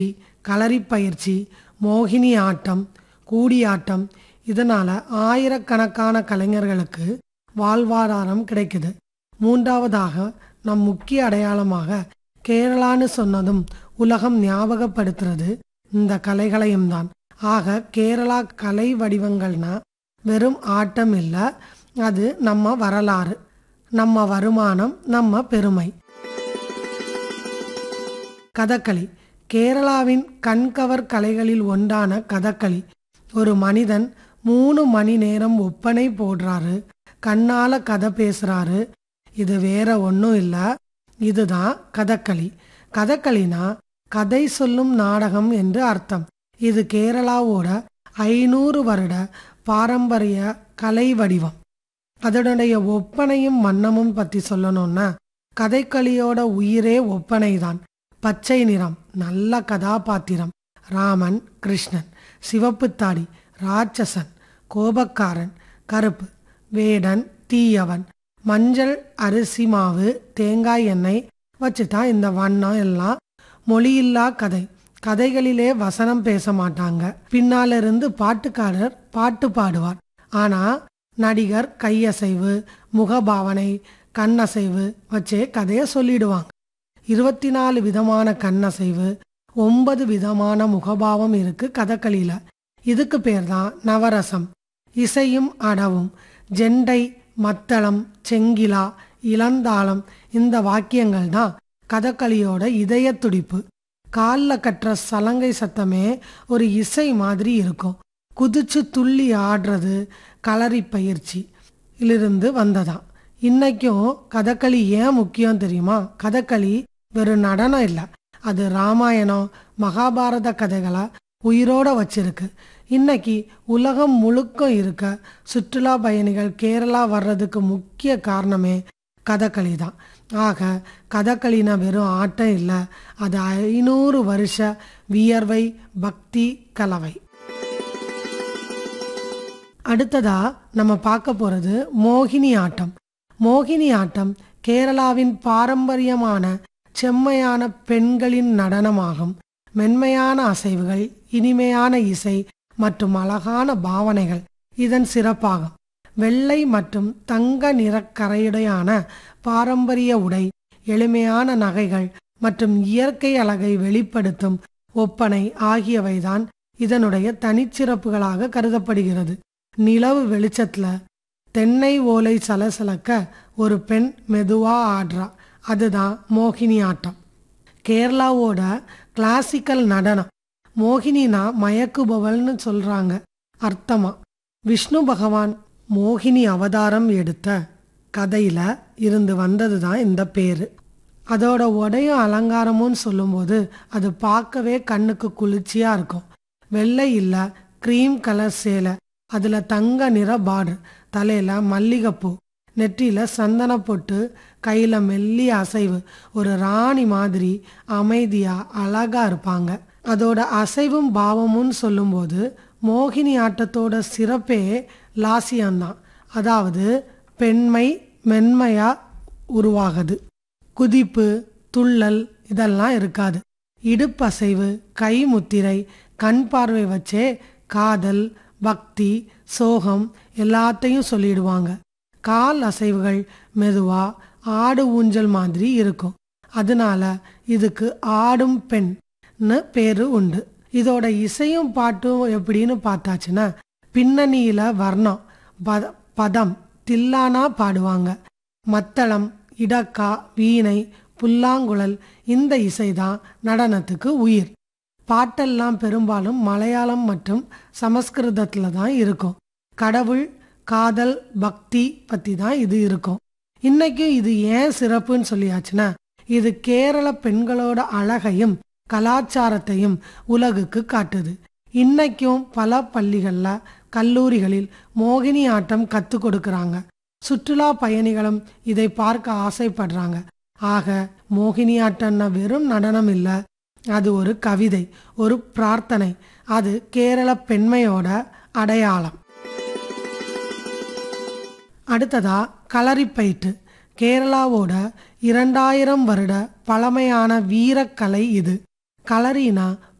களரிப்பயிற்சி மோகினி ஆட்டம் கூடியாட்டம் இதனால ஆயிரக்கணக்கான கலைஞர்களுக்கு வாழ்வாதாரம் கிடைக்குது மூன்றாவதாக நம் முக்கிய அடையாளமாக கேரளான்னு சொன்னதும் உலகம் ஞாபகப்படுத்துறது இந்த கலைகளையும் தான் ஆக கேரளா கலை வடிவங்கள்னா வெறும் ஆட்டம் இல்லை அது நம்ம வரலாறு நம்ம வருமானம் நம்ம பெருமை கதகளி கேரளாவின் கண்கவர் கலைகளில் ஒன்றான கதகளி ஒரு மனிதன் மூணு மணி நேரம் ஒப்பனை போடுறாரு கண்ணால கதை பேசுறாரு இது வேற ஒன்றும் இல்லை இதுதான் கதகளி கதகளினா கதை சொல்லும் நாடகம் என்று அர்த்தம் இது கேரளாவோட ஐநூறு வருட பாரம்பரிய கலை வடிவம் அதனுடைய ஒப்பனையும் மன்னமும் பத்தி சொல்லணும்னா கதைக்களியோட உயிரே ஒப்பனை தான் பச்சை நிறம் நல்ல கதாபாத்திரம் ராமன் கிருஷ்ணன் சிவப்பு தாடி ராட்சசன் கோபக்காரன் கருப்பு வேடன் தீயவன் மஞ்சள் அரிசி மாவு தேங்காய் எண்ணெய் வச்சு தான் இந்த வண்ணம் எல்லாம் மொழியில்லா கதை கதைகளிலே வசனம் பேச மாட்டாங்க பின்னால இருந்து பாட்டுக்காரர் பாட்டு பாடுவார் ஆனா நடிகர் கையசைவு முகபாவனை கண்ணசைவு வச்சே கதையை சொல்லிடுவாங்க இருபத்தி நாலு விதமான கண்ணசைவு ஒன்பது விதமான முகபாவம் இருக்கு கதகளியில இதுக்கு பேர் தான் நவரசம் இசையும் அடவும் ஜெண்டை மத்தளம் செங்கிலா இளந்தாளம் இந்த வாக்கியங்கள் தான் கதகளியோட இதய துடிப்பு காலில் கட்டுற சலங்கை சத்தமே ஒரு இசை மாதிரி இருக்கும் குதிச்சு துள்ளி ஆடுறது களரி பயிற்சி இலிருந்து வந்ததாம் இன்னைக்கும் கதகளி ஏன் முக்கியம் தெரியுமா கதகளி வெறும் நடனம் இல்லை அது ராமாயணம் மகாபாரத கதைகளை உயிரோட வச்சிருக்கு இன்னைக்கு உலகம் முழுக்க இருக்க சுற்றுலா பயணிகள் கேரளா வர்றதுக்கு முக்கிய காரணமே கதகளி தான் ஆக கதகளினா வெறும் ஆட்டம் இல்லை அது ஐநூறு வருஷ வியர்வை பக்தி கலவை அடுத்ததா நம்ம பார்க்க போறது மோகினி ஆட்டம் மோகினி ஆட்டம் கேரளாவின் பாரம்பரியமான செம்மையான பெண்களின் நடனமாகும் மென்மையான அசைவுகள் இனிமையான இசை மற்றும் அழகான பாவனைகள் இதன் சிறப்பாகும் வெள்ளை மற்றும் தங்க நிறக்கரையுடையான பாரம்பரிய உடை எளிமையான நகைகள் மற்றும் இயற்கை அழகை வெளிப்படுத்தும் ஒப்பனை ஆகியவைதான் இதனுடைய தனிச்சிறப்புகளாக கருதப்படுகிறது நிலவு வெளிச்சத்துல தென்னை ஓலை சலசலக்க ஒரு பெண் மெதுவா ஆடுறா அதுதான் மோகினி ஆட்டம் கேரளாவோட கிளாசிக்கல் நடனம் மோகினினா மயக்குபவள்னு சொல்றாங்க அர்த்தமா விஷ்ணு பகவான் மோகினி அவதாரம் எடுத்த கதையில இருந்து வந்தது தான் இந்த பேரு அதோட உடையும் அலங்காரமும் சொல்லும்போது அது பார்க்கவே கண்ணுக்கு குளிர்ச்சியா இருக்கும் வெள்ளை இல்ல கிரீம் கலர் சேலை அதுல தங்க நிற பார்டர் தலையில மல்லிகைப்பூ நெற்றியில சந்தன பொட்டு கையில மெல்லிய அசைவு ஒரு ராணி மாதிரி அமைதியா அழகா இருப்பாங்க அதோட அசைவும் பாவமும் சொல்லும்போது மோகினி ஆட்டத்தோட சிறப்பே லாசியம்தான் அதாவது பெண்மை மென்மையா உருவாகுது குதிப்பு துள்ளல் இதெல்லாம் இருக்காது இடுப்பசைவு கை முத்திரை கண் பார்வை வச்சே காதல் பக்தி சோகம் எல்லாத்தையும் சொல்லிடுவாங்க கால் அசைவுகள் மெதுவா ஆடு ஊஞ்சல் மாதிரி இருக்கும் அதனால இதுக்கு ஆடும் பெண்ணு பேரு உண்டு இதோட இசையும் பாட்டும் எப்படின்னு பார்த்தாச்சுன்னா பின்னணியில வர்ணம் பத பதம் தில்லானா பாடுவாங்க மத்தளம் இடக்கா வீணை புல்லாங்குழல் இந்த இசைதான் நடனத்துக்கு உயிர் பாட்டெல்லாம் பெரும்பாலும் மலையாளம் மற்றும் சமஸ்கிருதத்துல தான் இருக்கும் கடவுள் காதல் பக்தி பத்தி தான் இது இருக்கும் இன்னைக்கும் இது ஏன் சிறப்புன்னு சொல்லியாச்சுன்னா இது கேரள பெண்களோட அழகையும் கலாச்சாரத்தையும் உலகுக்கு காட்டுது இன்னைக்கும் பல பள்ளிகள்ல கல்லூரிகளில் மோகினி ஆட்டம் கத்து கொடுக்கறாங்க சுற்றுலா பயணிகளும் இதை பார்க்க ஆசைப்படுறாங்க ஆக மோகினி ஆட்டம்னா வெறும் நடனம் இல்ல அது ஒரு கவிதை ஒரு பிரார்த்தனை அது கேரள பெண்மையோட அடையாளம் அடுத்ததா களரிப்பயிற்று கேரளாவோட இரண்டாயிரம் வருட பழமையான வீரக்கலை இது கலரினா